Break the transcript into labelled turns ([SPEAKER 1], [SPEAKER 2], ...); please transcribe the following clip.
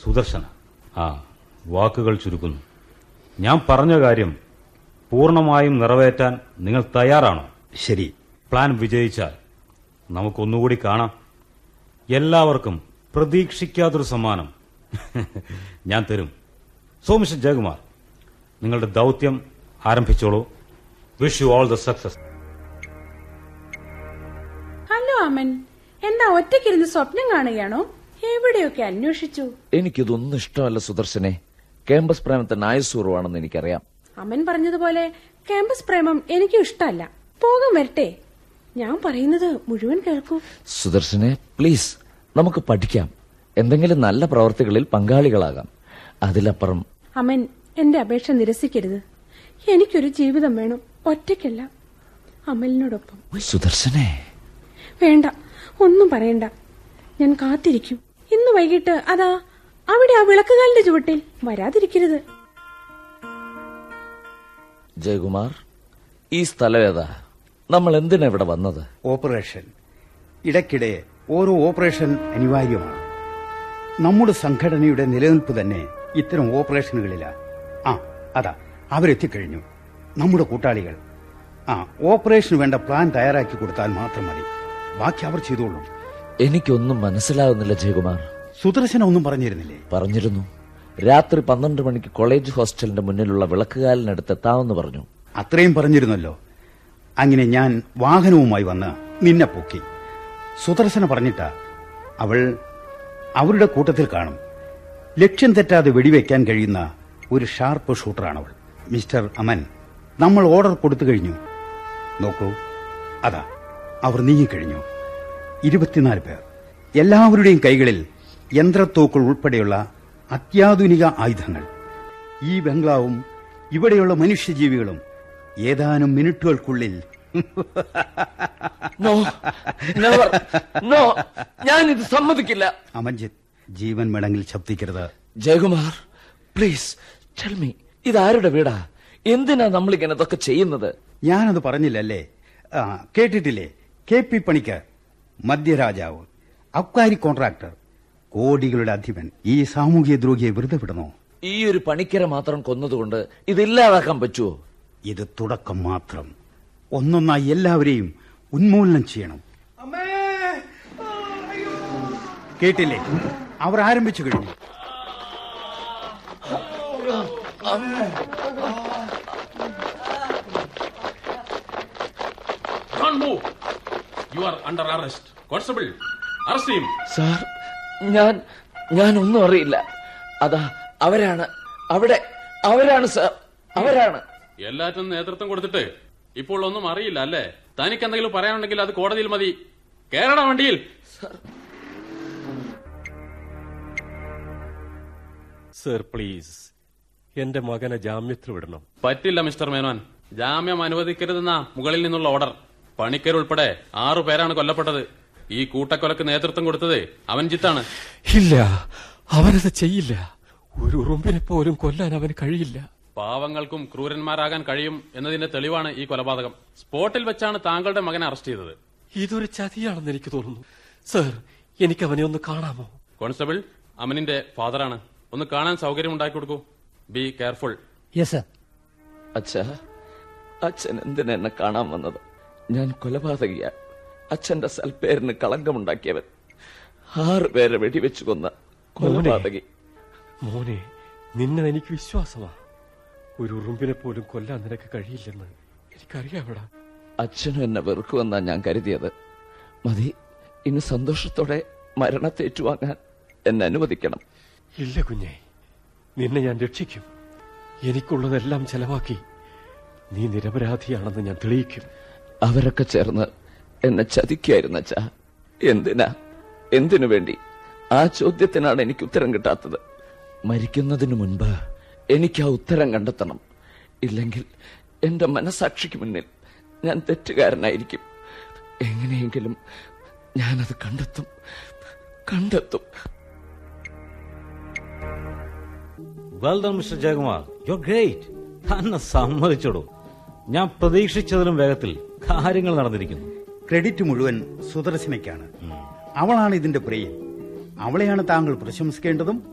[SPEAKER 1] സുദർശന ആ വാക്കുകൾ ചുരുക്കുന്നു ഞാൻ പറഞ്ഞ കാര്യം പൂർണ്ണമായും നിറവേറ്റാൻ നിങ്ങൾ തയ്യാറാണോ
[SPEAKER 2] ശരി
[SPEAKER 1] പ്ലാൻ വിജയിച്ചാൽ നമുക്കൊന്നുകൂടി കാണാം എല്ലാവർക്കും പ്രതീക്ഷിക്കാത്തൊരു സമ്മാനം ഞാൻ തരും സോ മിസ്റ്റർ ജയകുമാർ നിങ്ങളുടെ ദൗത്യം ആരംഭിച്ചോളൂ wish you all the success
[SPEAKER 3] hello Aman എന്താ ഒറ്റയ്ക്കിരുന്ന് സ്വപ്നം കാണുകയാണോ എവിടെയൊക്കെ അന്വേഷിച്ചു
[SPEAKER 4] എനിക്കിതൊന്നും ഇഷ്ടമല്ല സുദർശനെ ക്യാമ്പസ് പ്രേമത്തിന് ആയുസൂറുവാണെന്ന് എനിക്കറിയാം
[SPEAKER 3] അമൻ പറഞ്ഞതുപോലെ ക്യാമ്പസ് പ്രേമം എനിക്കും ഇഷ്ടമല്ല പോകാൻ വരട്ടെ ഞാൻ പറയുന്നത് മുഴുവൻ കേൾക്കൂ
[SPEAKER 4] സുദർശനെ പ്ലീസ് നമുക്ക് പഠിക്കാം എന്തെങ്കിലും നല്ല പ്രവർത്തികളിൽ പങ്കാളികളാകാം അതിലപ്പുറം
[SPEAKER 3] അമൻ എന്റെ അപേക്ഷ നിരസിക്കരുത് എനിക്കൊരു ജീവിതം വേണം ഒറ്റയ്ക്കല്ല അമലിനോടൊപ്പം
[SPEAKER 4] സുദർശനെ
[SPEAKER 3] വേണ്ട ഒന്നും പറയണ്ട ഞാൻ കാത്തിരിക്കും ഇന്ന് വൈകിട്ട് അതാ അവിടെ ആ വിളക്കുകാലിന്റെ ചുവട്ടിൽ വരാതിരിക്കരുത്
[SPEAKER 4] ജയകുമാർ ഈ സ്ഥലം ഏതാ നമ്മൾ എന്തിനാ ഇവിടെ വന്നത്
[SPEAKER 2] ഓപ്പറേഷൻ ഇടയ്ക്കിടെ ഓരോ ഓപ്പറേഷൻ അനിവാര്യമാണ് നമ്മുടെ സംഘടനയുടെ നിലനിൽപ്പ് തന്നെ ഇത്തരം ഓപ്പറേഷനുകളിലാണ് ആ അതാ അവരെത്തിക്കഴിഞ്ഞു നമ്മുടെ കൂട്ടാളികൾ ആ ഓപ്പറേഷന് വേണ്ട പ്ലാൻ തയ്യാറാക്കി കൊടുത്താൽ മാത്രം മതി ബാക്കി അവർ ചെയ്തോളും
[SPEAKER 4] എനിക്കൊന്നും മനസ്സിലാകുന്നില്ല ജയകുമാർ
[SPEAKER 2] സുദർശന ഒന്നും പറഞ്ഞിരുന്നില്ലേ
[SPEAKER 4] പറഞ്ഞിരുന്നു രാത്രി പന്ത്രണ്ട് മണിക്ക് കോളേജ് ഹോസ്റ്റലിന്റെ മുന്നിലുള്ള വിളക്കുകാലിനടുത്ത് എത്താമെന്ന് പറഞ്ഞു
[SPEAKER 2] അത്രയും പറഞ്ഞിരുന്നല്ലോ അങ്ങനെ ഞാൻ വാഹനവുമായി വന്ന് നിന്നെ പൊക്കി സുദർശന പറഞ്ഞിട്ടാ അവൾ അവരുടെ കൂട്ടത്തിൽ കാണും ലക്ഷ്യം തെറ്റാതെ വെടിവെക്കാൻ കഴിയുന്ന ഒരു ഷാർപ്പ് ഷൂട്ടറാണവൾ മിസ്റ്റർ അമൻ നമ്മൾ ഓർഡർ കൊടുത്തു കഴിഞ്ഞു നോക്കൂ അതാ അവർ നീങ്ങിക്കഴിഞ്ഞു ഇരുപത്തിനാല് പേർ എല്ലാവരുടെയും കൈകളിൽ യന്ത്രത്തോക്കുകൾ ഉൾപ്പെടെയുള്ള അത്യാധുനിക ആയുധങ്ങൾ ഈ ബംഗ്ലാവും ഇവിടെയുള്ള മനുഷ്യജീവികളും ഏതാനും മിനിറ്റുകൾക്കുള്ളിൽ
[SPEAKER 4] നോ നെവർ നോ ഞാൻ ഇത് സമ്മതിക്കില്ല
[SPEAKER 2] അമൻജിത്ത് ജീവൻ വേണമെങ്കിൽ ശബ്ദിക്കരുത്
[SPEAKER 4] ജയകുമാർ പ്ലീസ് ടെൽ മീ ഇതാരുടെ വീടാ എന്തിനാ നമ്മൾ ഇങ്ങനെ ഇതൊക്കെ ചെയ്യുന്നത്
[SPEAKER 2] ഞാനത് പറഞ്ഞില്ലല്ലേ ആ, കേട്ടിട്ടില്ലേ കെ പി പണിക്കർ മധ്യരാജാവ് അബ്കാരി കോൺട്രാക്ടർ കോടികളുടെ അധിപൻ ഈ സാമൂഹ്യ ദ്രോഹിയെ വെറുതെ വിടണോ
[SPEAKER 4] ഈ ഒരു പണിക്കരെ മാത്രം കൊന്നതുകൊണ്ട് ഇത് ഇല്ലാതാക്കാൻ പറ്റുമോ
[SPEAKER 2] ഇത് തുടക്കം മാത്രം ഒന്നൊന്നായി എല്ലാവരെയും ഉന്മൂലനം ചെയ്യണം കേട്ടില്ലേ അവർ ആരംഭിച്ചു കഴിഞ്ഞു
[SPEAKER 5] Don't move. You are under arrest. Constable, arrest him.
[SPEAKER 4] Sir ഞാൻ ഞാൻ ഒന്നും അറിയില്ല അതാ അവരാണ് അവിടെ അവരാണ് സാർ അവരാണ്
[SPEAKER 5] എല്ലാറ്റിനും നേതൃത്വം കൊടുത്തിട്ട് ഇപ്പോൾ ഒന്നും അറിയില്ല അല്ലേ തനിക്ക് എന്തെങ്കിലും പറയാനുണ്ടെങ്കിൽ അത് കോടതിയിൽ മതി കേരള വണ്ടിയിൽ
[SPEAKER 6] സർ പ്ലീസ് എന്റെ മകനെ ജാമ്യത്തിൽ വിടണം
[SPEAKER 5] പറ്റില്ല മിസ്റ്റർ മേനോൻ ജാമ്യം അനുവദിക്കരുതെന്ന മുകളിൽ നിന്നുള്ള ഓർഡർ പണിക്കരുൾപ്പെടെ ആറു പേരാണ് കൊല്ലപ്പെട്ടത് ഈ കൂട്ടക്കൊലക്ക് നേതൃത്വം കൊടുത്തത് അവൻജിത്താണ്
[SPEAKER 6] ഇല്ല അവനത് ചെയ്യില്ല ഒരു ഉറുമ്പിനെ പോലും കൊല്ലാൻ അവന് കഴിയില്ല
[SPEAKER 5] പാവങ്ങൾക്കും ക്രൂരന്മാരാകാൻ കഴിയും എന്നതിന്റെ തെളിവാണ് ഈ കൊലപാതകം സ്പോട്ടിൽ വെച്ചാണ് താങ്കളുടെ മകനെ അറസ്റ്റ് ചെയ്തത്
[SPEAKER 6] ഇതൊരു ചതിയാണെന്ന് എനിക്ക് തോന്നുന്നു സർ എനിക്ക് അവനെ ഒന്ന് കാണാമോ
[SPEAKER 5] കോൺസ്റ്റബിൾ അമനിന്റെ ഫാദറാണ് ഒന്ന് കാണാൻ സൗകര്യം ഉണ്ടാക്കി കൊടുക്കൂ ബി കെയർഫുൾ
[SPEAKER 7] യെസ് സർ
[SPEAKER 4] അച്ഛാ അച്ഛൻ എന്തിനാ എന്നെ കാണാൻ വന്നത് ഞാൻ കൊലപാതകിയ അച്ഛന്റെ സൽപ്പേരിന് കളങ്കമുണ്ടാക്കിയവൻ ആറ് പേരെ വെടിവെച്ചു കൊന്ന കൊലപാതകി
[SPEAKER 6] മോനെ നിന്നെ എനിക്ക് വിശ്വാസമാ ഒരു ഉറുമ്പിനെ പോലും കൊല്ലാൻ നിനക്ക് കഴിയില്ലെന്ന് എനിക്കറിയാമടാ
[SPEAKER 4] അച്ഛനും എന്നെ വെറുക്കുമെന്നാ ഞാൻ കരുതിയത് മതി ഇനി സന്തോഷത്തോടെ മരണത്തെ ഏറ്റുവാങ്ങാൻ എന്നെ അനുവദിക്കണം
[SPEAKER 6] ഇല്ല കുഞ്ഞെ നിന്നെ ഞാൻ രക്ഷിക്കും എനിക്കുള്ളതെല്ലാം ചെലവാക്കി നീ നിരപരാധിയാണെന്ന് ഞാൻ തെളിയിക്കും
[SPEAKER 4] അവരൊക്കെ ചേർന്ന് എന്നെ ചതിക്കായിരുന്നു അച്ഛാ എന്തിനാ എന്തിനു വേണ്ടി ആ ചോദ്യത്തിനാണ് എനിക്ക് ഉത്തരം കിട്ടാത്തത് മരിക്കുന്നതിനു മുൻപ് എനിക്ക് ആ ഉത്തരം കണ്ടെത്തണം ഇല്ലെങ്കിൽ എന്റെ മനസാക്ഷിക്ക് മുന്നിൽ ഞാൻ തെറ്റുകാരനായിരിക്കും എങ്ങനെയെങ്കിലും ഞാനത് കണ്ടെത്തും കണ്ടെത്തും
[SPEAKER 1] well done mister Jayakumar you great തന്നെ സമ്മതിച്ചോടൂ ഞാൻ പ്രതീക്ഷിച്ചതിലും വേഗത്തിൽ കാര്യങ്ങൾ നടന്നിരിക്കുന്നു
[SPEAKER 2] ക്രെഡിറ്റ് മുഴുവൻ സുദർശനയ്ക്കാണ് അവളാണ് ഇതിന്റെ പ്രിയൻ അവളെയാണ് താങ്കൾ പ്രശംസിക്കേണ്ടതും